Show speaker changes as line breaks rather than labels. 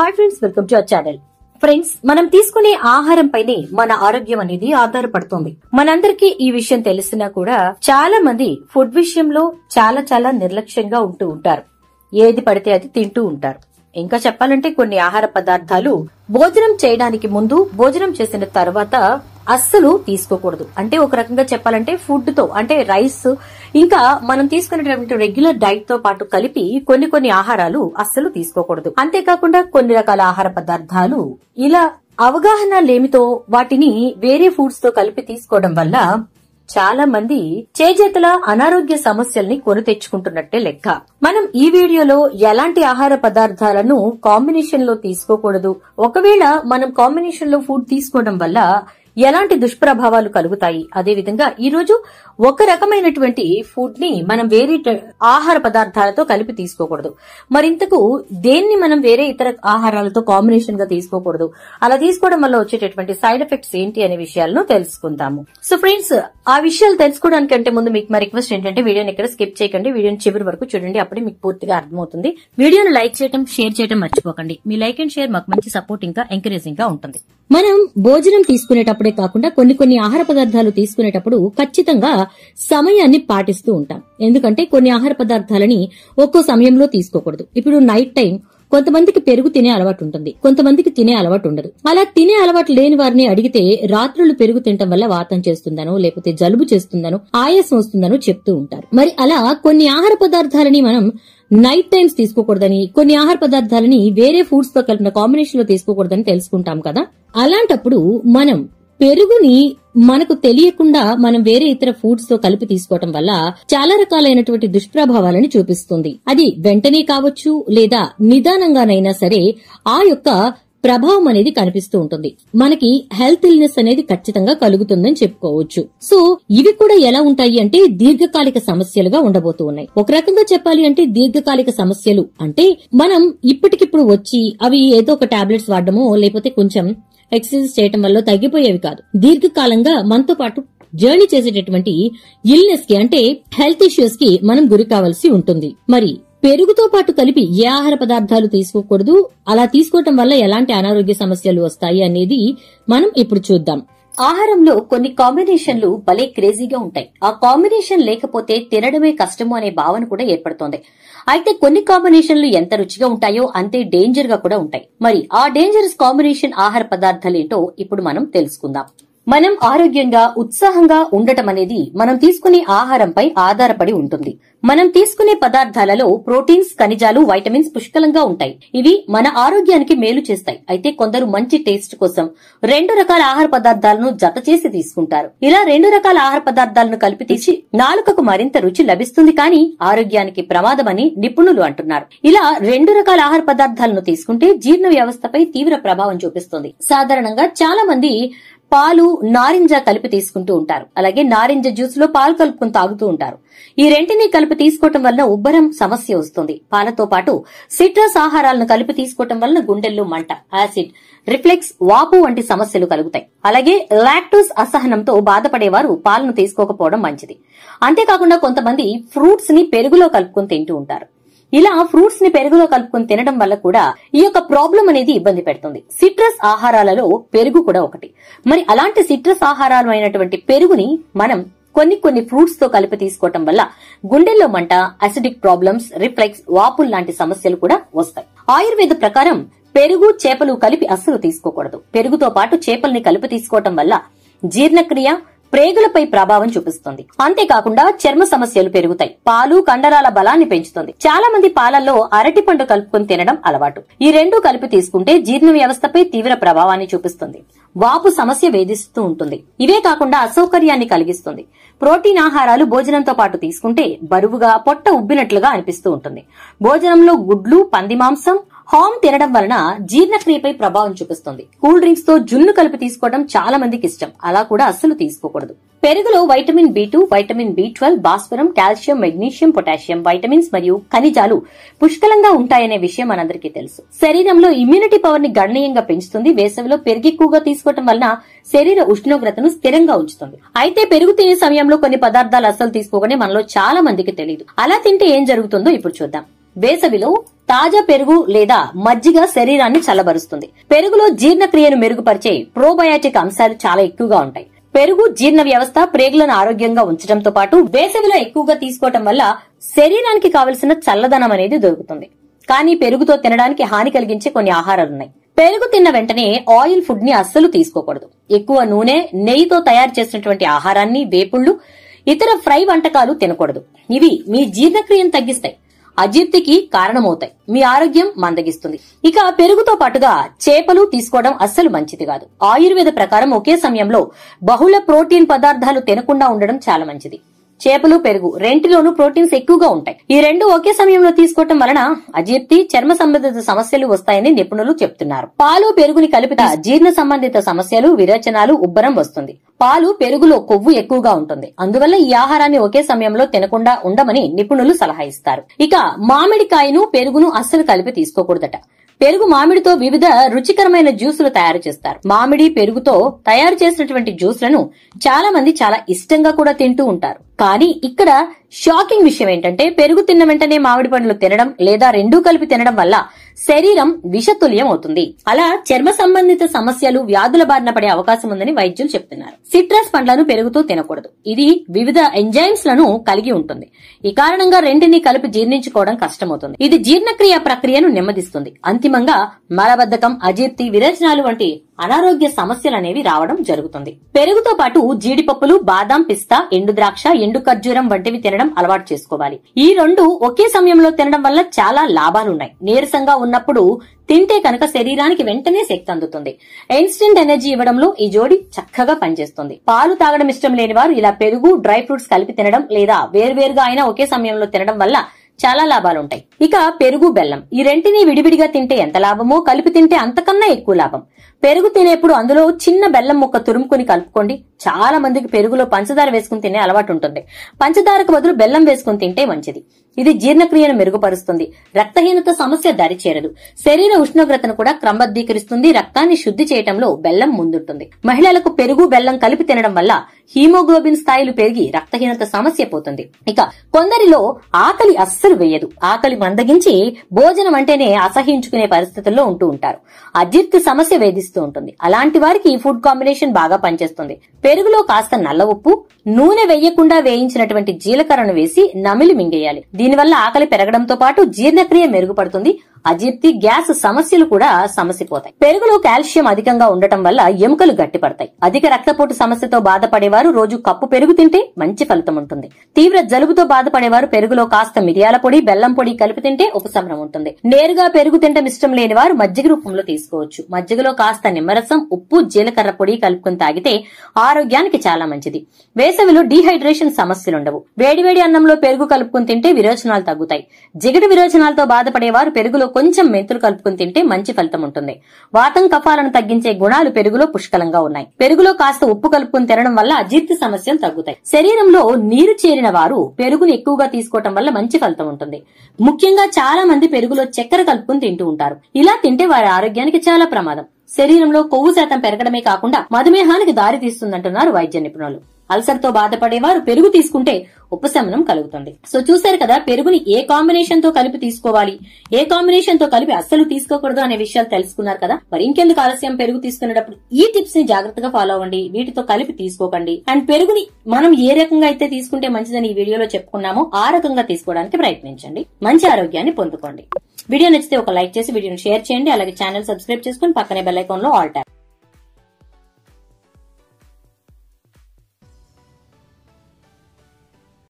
hi friends welcome to our channel friends మనం తీసుకునే ఆహారం పైనే మన ఆరోగ్యం అనేది ఆధారపడుతుంది మనందరికీ ఈ విషయం తెలిసినా కూడా చాలా మంది ఫుడ్ విషయంలో చాలా చాలా నిర్లక్ష్యంగా ఉంటూ ఉంటారు ఏది పడితే అది తింటూ ఉంటారు ఇంకా చెప్పాలంటే కొన్ని ఆహార పదార్థాలు భోజనం చేయడానికి ముందు భోజనం చేసిన తర్వాత అస్సలు తీసుకోకూడదు అంటే ఒక రకంగా చెప్పాలంటే ఫుడ్ తో అంటే రైస్ ఇంకా మనం తీసుకునేటువంటి రెగ్యులర్ డైట్ తో పాటు కలిపి కొన్ని కొన్ని ఆహారాలు అస్సలు తీసుకోకూడదు అంతేకాకుండా కొన్ని రకాల ఆహార పదార్థాలు ఇలా అవగాహన లేమితో వాటిని వేరే ఫుడ్స్ తో కలిపి తీసుకోవడం వల్ల చాలా మంది చేజేతుల అనారోగ్య సమస్యల్ని కొని తెచ్చుకుంటున్నట్టే లెక్క మనం ఈ వీడియోలో ఎలాంటి ఆహార పదార్థాలను కాంబినేషన్ లో తీసుకోకూడదు ఒకవేళ మనం కాంబినేషన్ లో ఫుడ్ తీసుకోవడం వల్ల ఎలాంటి దుష్ప్రభావాలు కలుగుతాయి అదే విధంగా ఈ రోజు ఒక రకమైనటువంటి ఫుడ్ ని మనం వేరే ట- ఆహార పదార్థాలతో కలిపి తీసుకోకూడదు మరింతకు దేన్ని మనం వేరే ఇతర ఆహారాలతో కాంబినేషన్ గా తీసుకోకూడదు అలా తీసుకోవడం వల్ల వచ్చేటటువంటి సైడ్ ఎఫెక్ట్స్ ఏంటి అనే విషయాలను తెలుసుకుందాము సో ఫ్రెండ్స్ ఆ విషయాలు తెలుసుకోవడానికంటే ముందు మీకు మా రిక్వెస్ట్ ఏంటంటే వీడియోని ఇక్కడ స్కిప్ చేయకండి వీడియోని చివరి వరకు చూడండి అప్పుడే మీకు పూర్తిగా అర్థమవుతుంది వీడియోని లైక్ చేయడం షేర్ చేయడం మర్చిపోకండి మీ లైక్ అండ్ షేర్ మాకు మంచి సపోర్ట్ ఇంకా ఎంకరేజింగ్ గా ఉంటుంది మనం భోజనం తీసుకునేటప్పుడే కాకుండా కొన్ని కొన్ని ఆహార పదార్థాలు తీసుకునేటప్పుడు ఖచ్చితంగా సమయాన్ని పాటిస్తూ ఉంటాం ఎందుకంటే కొన్ని ఆహార పదార్థాలని ఒక్కో సమయంలో తీసుకోకూడదు ఇప్పుడు నైట్ టైం కొంతమందికి పెరుగు తినే అలవాటు ఉంటుంది కొంతమందికి తినే అలవాటు ఉండదు అలా తినే అలవాటు లేని వారిని అడిగితే రాత్రులు పెరుగు తినటం వల్ల వాతం చేస్తుందనో లేకపోతే జలుబు చేస్తుందనో ఆయాసం వస్తుందనో చెప్తూ ఉంటారు మరి అలా కొన్ని ఆహార పదార్థాలని మనం నైట్ టైమ్స్ తీసుకోకూడదని కొన్ని ఆహార పదార్థాలని వేరే ఫుడ్స్ తో కలిపిన కాంబినేషన్ లో తీసుకోకూడదని తెలుసుకుంటాం కదా అలాంటప్పుడు మనం పెరుగుని మనకు తెలియకుండా మనం వేరే ఇతర ఫుడ్స్ తో కలిపి తీసుకోవటం వల్ల చాలా రకాలైనటువంటి దుష్ప్రభావాలను చూపిస్తుంది అది వెంటనే కావచ్చు లేదా నిదానంగానైనా సరే ఆ యొక్క ప్రభావం అనేది కనిపిస్తూ ఉంటుంది మనకి హెల్త్ ఇల్నెస్ అనేది ఖచ్చితంగా కలుగుతుందని చెప్పుకోవచ్చు సో ఇవి కూడా ఎలా ఉంటాయి అంటే దీర్ఘకాలిక సమస్యలుగా ఉండబోతూ ఉన్నాయి ఒక రకంగా చెప్పాలి అంటే దీర్ఘకాలిక సమస్యలు అంటే మనం ఇప్పటికిప్పుడు వచ్చి అవి ఏదో ఒక టాబ్లెట్స్ వాడడమో లేకపోతే కొంచెం ఎక్సర్సైజ్ చేయటం వల్ల తగ్గిపోయేవి కాదు దీర్ఘకాలంగా మనతో పాటు జర్నీ చేసేటటువంటి ఇల్నెస్ కి అంటే హెల్త్ ఇష్యూస్ కి మనం గురి కావాల్సి ఉంటుంది మరి పెరుగుతో పాటు కలిపి ఏ ఆహార పదార్థాలు తీసుకోకూడదు అలా తీసుకోవటం వల్ల ఎలాంటి అనారోగ్య సమస్యలు వస్తాయి అనేది మనం ఇప్పుడు చూద్దాం ఆహారంలో కొన్ని కాంబినేషన్లు భలే క్రేజీగా ఉంటాయి ఆ కాంబినేషన్ లేకపోతే తినడమే కష్టము అనే భావన కూడా ఏర్పడుతోంది అయితే కొన్ని కాంబినేషన్లు ఎంత రుచిగా ఉంటాయో అంతే డేంజర్ గా కూడా ఉంటాయి మరి ఆ డేంజరస్ కాంబినేషన్ ఆహార పదార్థాలేంటో ఇప్పుడు మనం తెలుసుకుందాం మనం ఆరోగ్యంగా ఉత్సాహంగా ఉండటం అనేది మనం తీసుకునే ఆహారంపై ఆధారపడి ఉంటుంది మనం తీసుకునే పదార్థాలలో ప్రోటీన్స్ ఖనిజాలు వైటమిన్స్ పుష్కలంగా ఉంటాయి ఇవి మన ఆరోగ్యానికి మేలు చేస్తాయి అయితే కొందరు మంచి టేస్ట్ కోసం రెండు రకాల ఆహార పదార్థాలను జత చేసి తీసుకుంటారు ఇలా రెండు రకాల ఆహార పదార్థాలను కలిపి తీసి నాలుకకు మరింత రుచి లభిస్తుంది కానీ ఆరోగ్యానికి ప్రమాదమని నిపుణులు అంటున్నారు ఇలా రెండు రకాల ఆహార పదార్థాలను తీసుకుంటే జీర్ణ వ్యవస్థపై తీవ్ర ప్రభావం చూపిస్తుంది సాధారణంగా చాలా మంది పాలు నారింజ కలిపి తీసుకుంటూ ఉంటారు అలాగే నారింజ జ్యూస్ లో పాలు కలుపుకుని తాగుతూ ఉంటారు ఈ రెంటిని కలిపి తీసుకోవటం వలన ఉబ్బరం సమస్య వస్తుంది పాలతో పాటు సిట్రస్ ఆహారాలను కలిపి తీసుకోవటం వలన గుండెల్లో మంట యాసిడ్ రిఫ్లెక్స్ వాపు వంటి సమస్యలు కలుగుతాయి అలాగే లాక్టోస్ అసహనంతో బాధపడేవారు పాలను తీసుకోకపోవడం మంచిది అంతేకాకుండా కొంతమంది ఫ్రూట్స్ ని పెరుగులో కలుపుకొని తింటూ ఉంటారు ఇలా ఫ్రూట్స్ ని పెరుగులో కలుపుకొని తినడం వల్ల కూడా ఈ యొక్క ప్రాబ్లం అనేది ఇబ్బంది పెడుతుంది సిట్రస్ ఆహారాలలో పెరుగు కూడా ఒకటి మరి అలాంటి సిట్రస్ ఆహారాలు అయినటువంటి పెరుగుని మనం కొన్ని కొన్ని ఫ్రూట్స్ తో కలిపి తీసుకోవటం వల్ల గుండెల్లో మంట అసిడిక్ ప్రాబ్లమ్స్ రిఫ్లెక్స్ వాపుల్ లాంటి సమస్యలు కూడా వస్తాయి ఆయుర్వేద ప్రకారం పెరుగు చేపలు కలిపి అస్సలు తీసుకోకూడదు పెరుగుతో పాటు చేపల్ని కలిపి తీసుకోవటం వల్ల జీర్ణక్రియ ప్రేగులపై ప్రభావం చూపిస్తుంది అంతేకాకుండా చర్మ సమస్యలు పెరుగుతాయి పాలు కండరాల బలాన్ని పెంచుతుంది చాలా మంది పాలల్లో అరటి పండు కలుపుకొని తినడం అలవాటు ఈ రెండు కలిపి తీసుకుంటే జీర్ణ వ్యవస్థపై తీవ్ర ప్రభావాన్ని చూపిస్తుంది వాపు సమస్య వేధిస్తూ ఉంటుంది ఇవే కాకుండా అసౌకర్యాన్ని కలిగిస్తుంది ప్రోటీన్ ఆహారాలు భోజనంతో పాటు తీసుకుంటే బరువుగా పొట్ట ఉబ్బినట్లుగా అనిపిస్తూ ఉంటుంది భోజనంలో గుడ్లు పంది మాంసం హామ్ తినడం వలన జీర్ణక్రియపై ప్రభావం చూపిస్తుంది కూల్ డ్రింక్స్ తో జున్ను కలిపి తీసుకోవడం చాలా మందికి ఇష్టం అలా కూడా అస్సలు తీసుకోకూడదు పెరుగులో vitamin B two vitamin B twelve భాస్వరం కాల్షియం మెగ్నీషియం పొటాషియం వైటమిన్స్ మరియు ఖనిజాలు పుష్కలంగా ఉంటాయనే విషయం మనందరికీ తెలుసు శరీరంలో ఇమ్యూనిటీ పవర్ ని గణనీయంగా పెంచుతుంది వేసవిలో పెరుగు ఎక్కువగా తీసుకోవడం వలన శరీర ఉష్ణోగ్రతను స్థిరంగా ఉంచుతుంది అయితే పెరుగు తినే సమయంలో కొన్ని పదార్థాలు అస్సలు తీసుకోకనే మనలో చాలా మందికి తెలియదు అలా తింటే ఏం జరుగుతుందో ఇప్పుడు చూద్దాం వేసవిలో తాజా పెరుగు లేదా మజ్జిగ శరీరాన్ని చల్లబరుస్తుంది పెరుగులో జీర్ణక్రియను మెరుగుపరిచే ప్రోబయాటిక్ అంశాలు చాలా ఎక్కువగా ఉంటాయి పెరుగు జీర్ణ వ్యవస్థ ప్రేగులను ఆరోగ్యంగా ఉంచడంతో పాటు వేసవిలో ఎక్కువగా తీసుకోవటం వల్ల శరీరానికి కావలసిన చల్లదనం అనేది దొరుకుతుంది కానీ పెరుగుతో తినడానికి హాని కలిగించే కొన్ని ఆహారాలున్నాయి పెరుగు తిన్న వెంటనే ఆయిల్ ఫుడ్ ని అస్సలు తీసుకోకూడదు ఎక్కువ నూనె నెయ్యితో తయారు చేసినటువంటి ఆహారాన్ని వేపుళ్లు ఇతర ఫ్రై వంటకాలు తినకూడదు ఇవి మీ జీర్ణక్రియను తగ్గిస్తాయి అజీర్తికి కారణమవుతాయి మీ ఆరోగ్యం మందగిస్తుంది ఇక పెరుగుతో పాటుగా చేపలు తీసుకోవడం అస్సలు మంచిది కాదు ఆయుర్వేద ప్రకారం ఒకే సమయంలో బహుళ ప్రోటీన్ పదార్థాలు తినకుండా ఉండడం చాలా మంచిది చేపలు పెరుగు రెంటిలోనూ ప్రోటీన్స్ ఎక్కువగా ఉంటాయి ఈ రెండు ఒకే సమయంలో తీసుకోవటం వలన అజీర్తి చర్మ సంబంధిత సమస్యలు వస్తాయని నిపుణులు చెప్తున్నారు పాలు పెరుగుని కలిపిత జీర్ణ సంబంధిత సమస్యలు విరేచనాలు ఉబ్బరం వస్తుంది పాలు పెరుగులో కొవ్వు ఎక్కువగా ఉంటుంది అందువల్ల ఈ ఆహారాన్ని ఒకే సమయంలో తినకుండా ఉండమని నిపుణులు సలహా ఇస్తారు ఇక మామిడికాయను పెరుగును అస్సలు కలిపి తీసుకోకూడదట పెరుగు మామిడితో వివిధ రుచికరమైన జ్యూసులు తయారు చేస్తారు మామిడి పెరుగుతో తయారు చేసినటువంటి జ్యూస్లను చాలా మంది చాలా ఇష్టంగా కూడా తింటూ ఉంటారు కానీ ఇక్కడ షాకింగ్ విషయం ఏంటంటే పెరుగు తిన్న వెంటనే మామిడి పండ్లు తినడం లేదా రెండూ కలిపి తినడం వల్ల శరీరం విషతుల్యం అవుతుంది అలా చర్మ సంబంధిత సమస్యలు వ్యాధుల బారిన పడే అవకాశం ఉందని వైద్యులు చెప్తున్నారు సిట్రస్ పండ్లను పెరుగుతూ తినకూడదు ఇది వివిధ ఎంజైమ్స్ లను కలిగి ఉంటుంది ఈ కారణంగా రెంటిని కలిపి జీర్ణించుకోవడం కష్టమవుతుంది ఇది జీర్ణక్రియ ప్రక్రియను నెమ్మదిస్తుంది అంతిమంగా మలబద్ధకం అజీర్తి విరేచనాలు వంటి అనారోగ్య సమస్యలు అనేవి రావడం జరుగుతుంది పెరుగుతో పాటు జీడిపప్పులు బాదాం పిస్తా ఎండు ద్రాక్ష ఎండు ఖర్జూరం వంటివి తినడం అలవాటు చేసుకోవాలి ఈ రెండు ఒకే సమయంలో తినడం వల్ల చాలా లాభాలున్నాయి నీరసంగా ఉన్నప్పుడు తింటే కనుక శరీరానికి వెంటనే శక్తి అందుతుంది ఇన్స్టెంట్ ఎనర్జీ ఇవ్వడంలో ఈ జోడి చక్కగా పనిచేస్తుంది పాలు తాగడం ఇష్టం లేని వారు ఇలా పెరుగు డ్రై ఫ్రూట్స్ కలిపి తినడం లేదా వేర్వేరుగా అయినా ఒకే సమయంలో తినడం వల్ల చాలా లాభాలుంటాయి ఇక పెరుగు బెల్లం ఈ రెంటిని విడివిడిగా తింటే ఎంత లాభమో కలిపి తింటే అంతకన్నా ఎక్కువ లాభం పెరుగు తినేప్పుడు అందులో చిన్న బెల్లం ముక్క తురుముకుని కలుపుకోండి చాలా మందికి పెరుగులో పంచదార వేసుకుని తినే అలవాటు ఉంటుంది పంచదారకు బదులు బెల్లం వేసుకుని తింటే మంచిది ఇది జీర్ణక్రియను మెరుగుపరుస్తుంది రక్తహీనత సమస్య దరిచేరదు శరీర ఉష్ణోగ్రతను కూడా క్రమబద్ధీకరిస్తుంది రక్తాన్ని శుద్ధి చేయటంలో బెల్లం ముందుంటుంది మహిళలకు పెరుగు బెల్లం కలిపి తినడం వల్ల హీమోగ్లోబిన్ స్థాయిలు పెరిగి రక్తహీనత సమస్య పోతుంది ఇక కొందరిలో ఆకలి అస్సలు వేయదు ఆకలి మందగించి భోజనం అంటేనే అసహించుకునే పరిస్థితుల్లో ఉంటూ ఉంటారు అజీర్తి సమస్య వేధిస్తూ ఉంటుంది అలాంటి వారికి ఈ ఫుడ్ కాంబినేషన్ బాగా పనిచేస్తుంది పెరుగులో కాస్త నల్ల ఉప్పు నూనె వేయకుండా వేయించినటువంటి జీలకర్రను వేసి నమిలి మింగేయాలి దీనివల్ల ఆకలి పెరగడంతో పాటు జీర్ణక్రియ మెరుగుపడుతుంది అజీర్తి గ్యాస్ సమస్యలు కూడా సమసిపోతాయి పెరుగులో కాల్షియం అధికంగా ఉండటం వల్ల ఎముకలు గట్టిపడతాయి అధిక రక్తపోటు సమస్యతో బాధపడేవారు రోజు కప్పు పెరుగు తింటే మంచి ఫలితం ఉంటుంది తీవ్ర జలుబుతో బాధపడేవారు పెరుగులో కాస్త మిరియాల పొడి బెల్లం పొడి కలిపి తింటే ఉపశమనం ఉంటుంది నేరుగా పెరుగు తింటం ఇష్టం లేని వారు మజ్జిగ రూపంలో తీసుకోవచ్చు మజ్జిగలో కాస్త నిమ్మరసం ఉప్పు జీలకర్ర పొడి కలుపుకుని తాగితే ఆరోగ్యానికి చాలా మంచిది వేసవిలో డీహైడ్రేషన్ సమస్యలుండవు వేడివేడి అన్నంలో పెరుగు కలుపుకుని తింటే విరోచనాలు తగ్గుతాయి జిగటి విరోచనాలతో బాధపడేవారు పెరుగులో కొంచెం మెంతులు కలుపుకుని తింటే మంచి ఫలితం ఉంటుంది వాతం కఫాలను తగ్గించే గుణాలు పెరుగులో పుష్కలంగా ఉన్నాయి పెరుగులో కాస్త ఉప్పు కలుపుకుని తినడం వల్ల అజీర్తి సమస్యలు తగ్గుతాయి శరీరంలో నీరు చేరిన వారు పెరుగును ఎక్కువగా తీసుకోవటం వల్ల మంచి ఫలితం ఉంటుంది ముఖ్యంగా చాలా మంది పెరుగులో చక్కెర కలుపుకుని తింటూ ఉంటారు ఇలా తింటే వారి ఆరోగ్యానికి చాలా ప్రమాదం శరీరంలో కొవ్వు శాతం పెరగడమే కాకుండా మధుమేహానికి దారి తీస్తుందంటున్నారు వైద్య నిపుణులు అల్సర్ తో బాధపడేవారు పెరుగు తీసుకుంటే ఉపశమనం కలుగుతుంది సో చూశారు కదా పెరుగుని ఏ కాంబినేషన్ తో కలిపి తీసుకోవాలి ఏ కాంబినేషన్ తో కలిపి అస్సలు తీసుకోకూడదు అనే విషయాలు తెలుసుకున్నారు కదా మరి ఇంకెందుకు ఆలస్యం పెరుగు తీసుకునేటప్పుడు ఈ టిప్స్ ని జాగ్రత్తగా ఫాలో అవ్వండి వీటితో కలిపి తీసుకోకండి అండ్ పెరుగుని మనం ఏ రకంగా అయితే తీసుకుంటే మంచిదని ఈ వీడియోలో చెప్పుకున్నామో ఆ రకంగా తీసుకోవడానికి ప్రయత్నించండి మంచి ఆరోగ్యాన్ని పొందుకోండి వీడియో నచ్చితే ఒక లైక్ చేసి వీడియోని షేర్ చేయండి అలాగే ఛానల్ సబ్స్క్రైబ్ చేసుకుని పక్కనే బెల్ ఐకాన్ లో ఆల్ ట్యాప్